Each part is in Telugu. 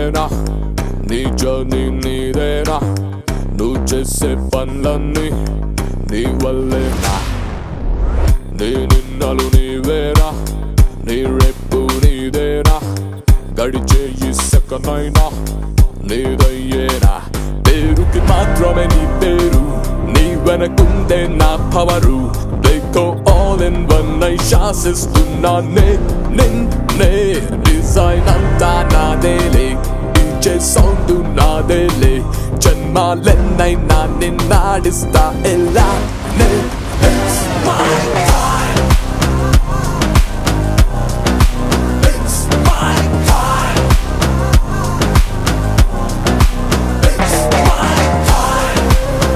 నువ్వేనా నీ జర్నీ నీదేనా నువ్వు చేసే పనులన్నీ నీ వల్లేనా నీ నిన్నలు నీవేనా నీ రేపు నీదేనా గడిచే ఈ సెకనైనా నీదయ్యేనా పేరుకి మాత్రమే నీ పేరు నీ వెనకుందే నా పవరు దేకో ఆల్ ఇన్ వన్ అయి శాసిస్తున్నా నే నిన్నే డిజైన్ అంతా నాదేలే డీజే సౌండ్ నాదేలే జన్మాలెన్నైనా నిన్నాడిస్తా ఎలా నే It's my time. It's my time. It's my time.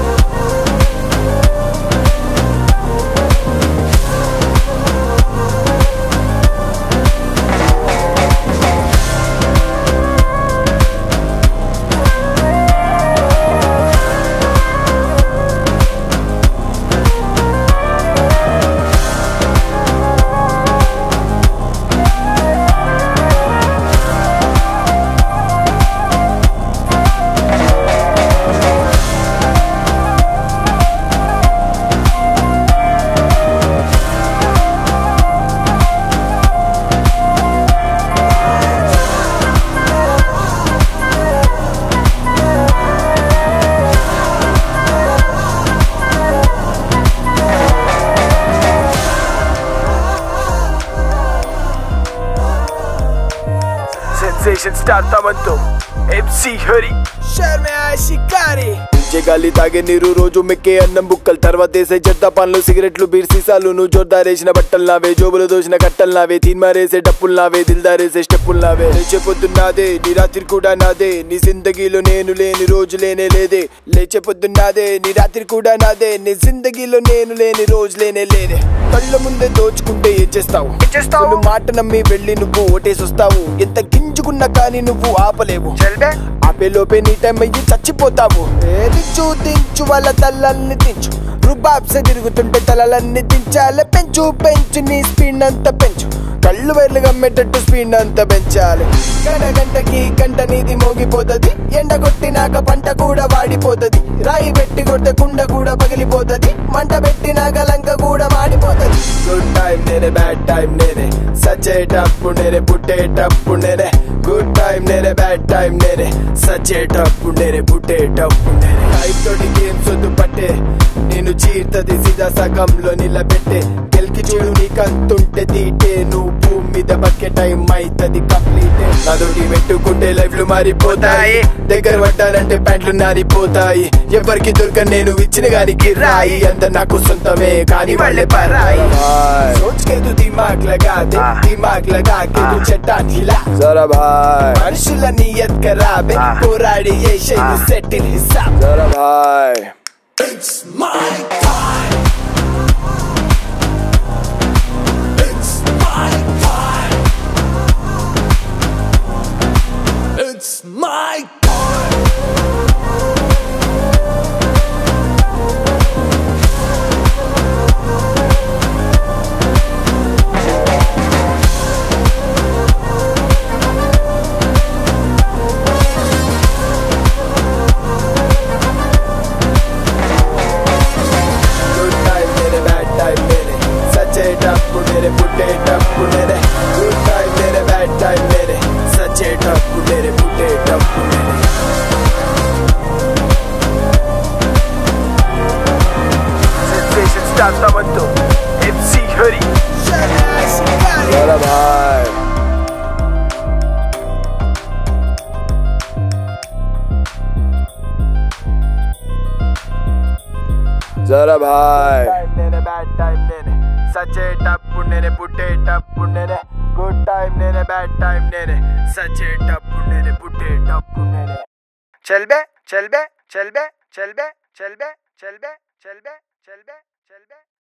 Sensation star तमंतो एमसी हरी शहर में आए शिकारी గాలి తాగే నీరు రోజు మెక్కే అన్నం బుక్కలు తర్వాత వేసే చెత్త పనులు సిగరెట్లు బీర్ సీసాలు నువ్వు జోర్దారేసిన బట్టలు నావే జోబులు దోసిన కట్టలు నావే తీన్మారేసే డప్పులు నావే దిల్దారేసే స్టెప్పులు నావే లేచే పొద్దున్నాదే నీ రాత్రి కూడా నాదే నీ జిందగీలో నేను లేని రోజు లేనే లేదే లేచే పొద్దున్నాదే నీ రాత్రి కూడా నాదే నీ జిందగీలో నేను లేని రోజు లేనే లేదే కళ్ళ ముందే దోచుకుంటే ఏం చేస్తావు నువ్వు మాట నమ్మి వెళ్ళి నువ్వు ఓటేసి వస్తావు ఎంత గింజుకున్నా కానీ నువ్వు ఆపలేవు ఆపే లోపే నీ టైం అయ్యి చచ్చిపోతావు దించు దించు వాళ్ళ తలల్ని దించు రుబాబ్స తిరుగుతుంటే తలలన్నీ దించాలి పెంచు పెంచు నీ స్పీడ్ అంతా పెంచు కళ్ళు వైర్లు గమ్మేటట్టు స్పీడ్ అంతా పెంచాలి గంట గంటకి గంట నీది మోగిపోతది ఎండ కొట్టినాక పంట కూడా వాడిపోతది రాయి పెట్టి కొడితే కుండ కూడా పగిలిపోతది మంట పెట్టినాక లంక కూడా మాడిపోతది గుడ్ టైం నేనే బ్యాడ్ టైం నేనే సచ్చేటప్పుడు నేనే పుట్టేటప్పుడు నేనే గుడ్ టైం నేనే బ్యాడ్ టైం నేనే సచ్చేటప్పుడు నేనే పుట్టేటప్పుడు నేనే లైఫ్ తోటి గేమ్స్ వద్దు పట్టే నేను చీర్తది సీదా సగంలో నిలబెట్టే గెలికి చూడు నీకంతుంటే తీటే నువ్వు భూమి మీద బక్కే టైం అవుతుంది కంప్లీట్ నదుడి పెట్టుకుంటే లైఫ్లు మారిపోతాయి దగ్గర పడ్డానంటే ప్యాంట్లు నారిపోతాయి ఎవరికి దొరక నేను ఇచ్చిన గారికి రాయి అంత నాకు సొంతమే కానీ వాళ్ళే పరాయి सोच के तू दिमाग लगा दे दिमाग लगा के तू चट्टान हिला जरा भाई మనుషుల నియత్ ఖరాబే పోరాడి ఏ షై సెటిల్ హిసాబ్ జరా భాయ్ It's my time. It's my time. It's my time. Good time నేనే బ్యాడ్ టైం నేనే సచ్చేటప్పుడు నేనే పుట్టేటప్పుడు నేనే గుడ్ టైం నేనే బ్యాడ్ టైం నేనే సచ్చేటప్పుడు నేనే పుట్టేటప్పుడు నేనే सेंसेशन स्टार तमंतो एमसी हरी जरा भाई జరా భాయ్ నేనే బ్యాడ్ టైం నేనే సచ్చేటప్పుడు నేనే పుట్టేటప్పుడు నేనే గుడ్ టైం నేనే బ్యాడ్ టైం నేనే సచ్చేటప్పుడు నేనే పుట్టేటప్పుడు నేనే చల్బే చల్బే చల్బే చల్బే చల్బే చల్బే చల్బే చల్బే చల్బే